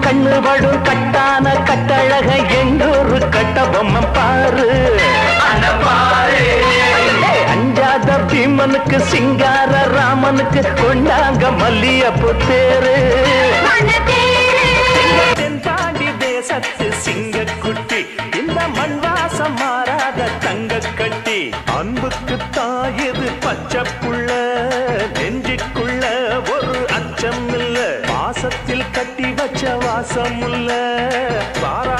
கண்ணு படும் கட்டான கட்டழக எங்கூரு கட்ட பொம்மை பாரு ஏய், அஞ்சாத பீமனுக்கு சிங்கார ராமனுக்கு கொண்டாங்க மல்லியப்பு தேரு தென்பாண்டி தேசத்து சிங்கக்குட்டி இந்த மண் வாசம் மாறாத தங்க கட்டி அன்புக்கு தாயது பச்சை புள்ள நெஞ்சுக்குள்ள ஒரு அச்சம் இல்ல பாசத்தில் கட்டி வச்ச வாசம் இல்ல பாரா